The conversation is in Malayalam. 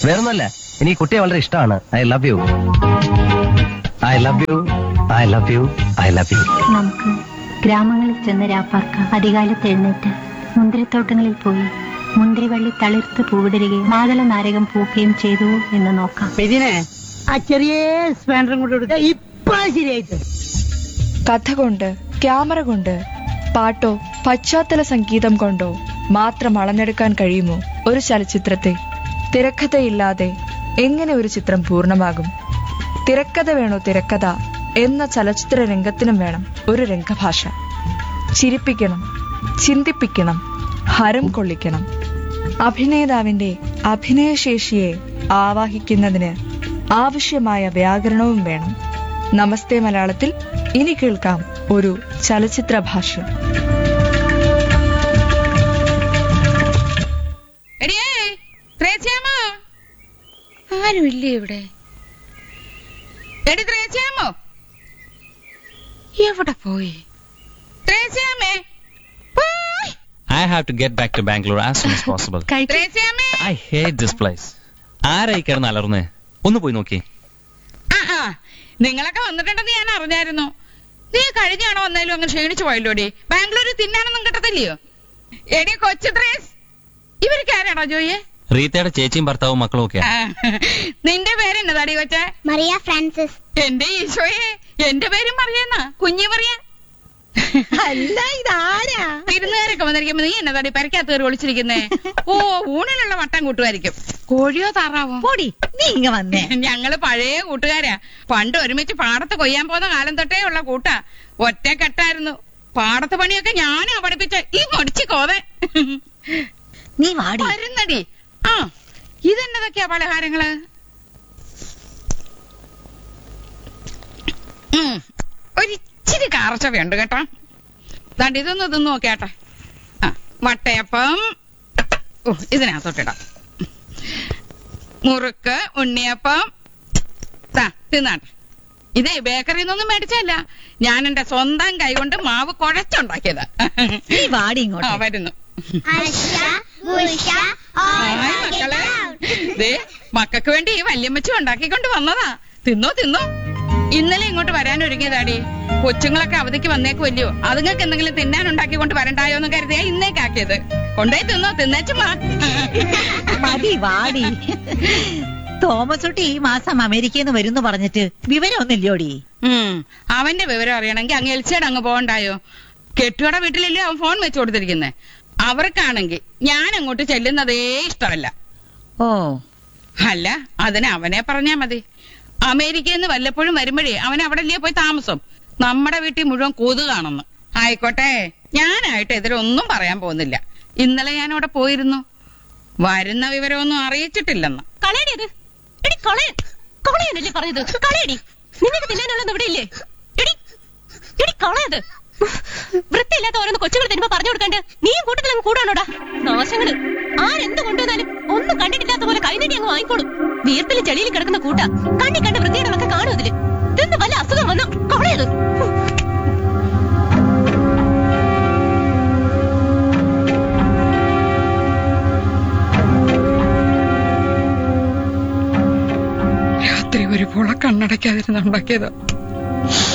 വേറൊന്നല്ല എനിക്ക് ഈ കുട്ടിയെ വളരെ ഇഷ്ടമാണ് I love you I love you I love you I love you നമുക്ക് ഗ്രാമങ്ങളിൽ ചെന്ന് രാപ്പാർക്കാം അധികാലത്ത് എഴുന്നേറ്റ് മുന്തിരിത്തോട്ടങ്ങളിൽ പോയി മുന്തിരിവള്ളി തളിർത്ത് പൂവിടരുകയും മാതള നാരകം പൂക്കുകയും ചെയ്തു എന്ന് നോക്കാം ഇതിനെ ആ ചെറിയ സ്പാൻഡറും കൊണ്ട് കൊടുക്ക ഇപ്പഴാ ശരിയായിട്ട് കഥ കൊണ്ട് ക്യാമറ കൊണ്ട് പാട്ടോ പശ്ചാത്തല സംഗീതം കൊണ്ടോ മാത്രം അളന്നെടുക്കാൻ കഴിയുമോ ഒരു ചലച്ചിത്രത്തെ തിരക്കഥയില്ലാതെ എങ്ങനെ ഒരു ചിത്രം പൂർണ്ണമാകും തിരക്കഥ വേണോ തിരക്കഥ എന്ന ചലച്ചിത്ര രംഗത്തിനും വേണം ഒരു രംഗഭാഷ ചിരിപ്പിക്കണം ചിന്തിപ്പിക്കണം ഹരം കൊള്ളിക്കണം അഭിനേതാവിന്റെ അഭിനയശേഷിയെ ആവാഹിക്കുന്നതിന് ആവശ്യമായ വ്യാകരണവും വേണം നമസ്തേ മലയാളത്തിൽ ഇനി കേൾക്കാം ഒരു ചലച്ചിത്ര ഭാഷ്യം എടിയേ ത്രേസ്യാമ്മ ആരുമില്ലേ ഇവിടെ എടി ത്രേസ്യാമ്മോ എവിടെ പോയി ത്രേസ്യാമ്മേ പോയ്. I have to get back to Bangalore as soon as possible. ത്രേസ്യാമ്മേ I hate this place. ആരായി കിടന്ന് അലർന്ന് ഒന്ന് പോയി നോക്കി ആ ആ നിങ്ങളൊക്കെ വന്നിട്ടുണ്ടെന്ന് ഞാൻ അറിഞ്ഞായിരുന്നു നീ കഴിഞ്ഞാണോ വന്നാലും അങ്ങ് ക്ഷീണിച്ചു പോയല്ലോടി ബാംഗ്ലൂരിൽ തിന്നാനൊന്നും കിട്ടത്തില്ലയോ എടി കൊച്ചു ത്രേസ് ഇവർക്ക് ആരാണോ ജോയെ റീത്തയുടെ ചേച്ചിയും ഭർത്താവും മക്കളും ഒക്കെ ആ, നിന്റെ പേരെന്നതാടി കൊച്ചേ മറിയ ഫ്രാൻസിസ് എന്റെ ഈശോയെ എന്റെ പേരും മറിയെന്ന കുഞ്ഞു മറിയ അല്ല ഇതാരാ വിരുന്നുകാരൊക്കെ വന്നിരിക്കുമ്പോ നീ എന്നതാടി പരക്കകത്ത് കയറി ഒളിച്ചിരിക്കുന്നേ ഓ ഊണിലുള്ള വട്ടം കൂട്ടുമായിരിക്കും കോഴിയോ താറാവോ പൊടി നീ ഇങ്ങ വന്നേ ഞങ്ങള് പഴയ കൂട്ടുകാരാ പണ്ട് ഒരുമിച്ച് പാടത്ത് കൊയ്യാൻ പോകുന്ന കാലം തൊട്ടേ ഉള്ള കൂട്ടാ ഒറ്റക്കെട്ടായിരുന്നു പാടത്ത് പണിയൊക്കെ ഞാനാ പഠിപ്പിച്ച ഈ മടിച്ചു കോതെ നീ വാടി വരുന്നടി ആ ഇതെന്നതൊക്കെയാ പലഹാരങ്ങള് ഉം, ഒരിച്ചിരി കാർച്ചവയുണ്ട് കേട്ടോ ദാണ്ട് ഇതൊന്ന് തിന്നു നോക്കിയാട്ടെ ആ വട്ടയപ്പം ഓ ഇതിനകത്തോട്ടിടാം മുറുക്ക് ഉണ്ണിയപ്പം ദാ തിന്നാട്ടെ ഇതേ ബേക്കറിയിൽ നിന്നൊന്നും മേടിച്ചല്ല ഞാൻ എന്റെ സ്വന്തം കൈ കൊണ്ട് മാവ് കുഴച്ചുണ്ടാക്കിയതാ നീ വാടി ആ ഇങ്ങോട്ട് വരുന്നു ആശ ഉഷ ഹായ് മക്കളെ ദേ മക്കൾക്ക് വേണ്ടി ഈ വല്യമ്മച്ചും ഉണ്ടാക്കിക്കൊണ്ട് വന്നതാ തിന്നോ തിന്നോ ഇന്നലെ ഇങ്ങോട്ട് വരാൻ ഒരുങ്ങിയതാടി കൊച്ചുങ്ങളൊക്കെ അവധിക്ക് വന്നേക്കുമല്ലയോ അതുങ്ങൾക്ക് എന്തെങ്കിലും തിന്നാൻ ഉണ്ടാക്കിക്കൊണ്ട് വരണ്ടായോ എന്ന് കരുതിയാ ഇന്നേക്കാക്കിയത് കൊണ്ടുപോയി തിന്നോ തിന്നേച്ചുമാ മതി വാടി തോമസ് കുട്ടി ഈ മാസം അമേരിക്കയിൽ നിന്ന് വരുന്നു പറഞ്ഞിട്ട് വിവരമൊന്നുമില്ലോടി ഉം അവന്റെ വിവരം അറിയണമെങ്കിൽ അങ്ങ് എൽസിയുടെ അങ്ങ് പോകണ്ടായോ കെട്ടുകട വീട്ടിലല്ലേ അവൻ ഫോൺ വെച്ചു കൊടുത്തിരിക്കുന്നേ അവർക്കാണെങ്കിൽ ഞാൻ അങ്ങോട്ട് ചെല്ലുന്നതേ ഇഷ്ടമല്ല ഓ അല്ല അതിന് അവനെ പറഞ്ഞാ മതി അമേരിക്കയിൽ നിന്ന് വല്ലപ്പോഴും വരുമ്പോഴേ അവൻ അവിടെ അല്ലേ പോയി താമസം നമ്മുടെ വീട്ടിൽ മുഴുവൻ കൊതുകാണെന്ന് ആയിക്കോട്ടെ ഞാനായിട്ട് എതിരൊന്നും പറയാൻ പോകുന്നില്ല ഇന്നലെ ഞാൻ അവിടെ പോയിരുന്നു വരുന്ന വിവരമൊന്നും അറിയിച്ചിട്ടില്ലെന്ന് കളയടിയത് എടി കളയ കളയാനല്ലേ പറഞ്ഞത് കളയടി നിങ്ങൾക്ക് തിന്നാനുള്ളത് ഇവിടെ ഇല്ലേ എടി എടി കളയത് വൃത്തിയില്ലാത്ത ഓരോന്ന് കൊച്ചുങ്ങൾ തരുമ്പോ പറഞ്ഞു കൊടുക്കണ്ട് നീയും കൂട്ടത്തിൽ അങ്ങ് കൂടാണോടാ നാശങ്ങള് ആരെന്ത് കൊണ്ടുവന്നാലും ഒന്നും കണ്ടിട്ടില്ലാത്ത പോലെ കൈനീട്ടി അങ്ങ് വാങ്ങിക്കോളും വീർപ്പിലും ചെളിയിലും കിടക്കുന്ന കൂട്ട കണ്ണി കണ്ട വൃത്തിയുടെയൊക്കെ കാണും അതില് തിന്ന് വല്ല അസുഖം വന്നോ കളയത് രാത്രി ഒരു പുള കണ്ണടയ്ക്കാതിരുന്ന് ഉണ്ടാക്കിയതാ